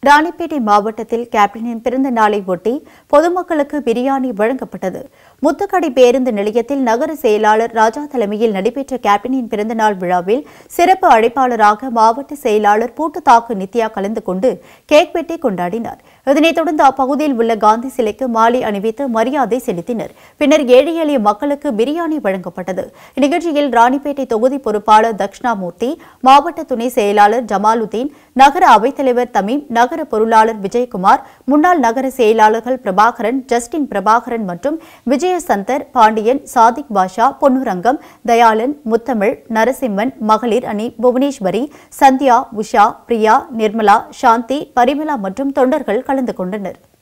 ராணிப்பேட்டை மாவட்டத்தில் கேப்டனின் பிறந்த நாளை ஒட்டி பொதுமக்களுக்கு பிரியாணி வழங்கப்பட்டது முத்துக்கடை பேருந்து நிலையத்தில் நகர செயலாளர் ராஜா தலைமையில் நடைபெற்ற கேப்டனின் பிறந்தநாள் விழாவில் சிறப்பு அழைப்பாளராக மாவட்ட செயலாளர் பூட்டுத்தாக்கு நித்யா கலந்து கொண்டு கேக் வெட்டி கொண்டாடினார் இதனைத் தொடர்ந்து அப்பகுதியில் உள்ள காந்தி சிலைக்கு மாலை அணிவித்து மரியாதை செலுத்தினர் பின்னர் ஏழை எளிய மக்களுக்கு பிரியாணி வழங்கப்பட்டது இந்நிகழ்ச்சியில் ராணிப்பேட்டை தொகுதி பொறுப்பாளர் தக்ஷணாமூர்த்தி மாவட்ட துணை செயலாளர் ஜமாலுதீன் நகர அவைத்தலைவர் தமீம் நகர பொருளாளர் விஜயகுமார் முன்னாள் நகர செயலாளர்கள் பிரபாகரன் ஜஸ்டின் பிரபாகரன் மற்றும் விஜயசந்தர் பாண்டியன் சாதிக் பாஷா பொன்னுரங்கம் தயாளன் முத்தமிழ் நரசிம்மன் மகளிர் அணி புவனேஸ்வரி சந்தியா உஷா பிரியா நிர்மலா சாந்தி பரிமலா மற்றும் தொண்டர்கள் கலந்து கொண்டனர்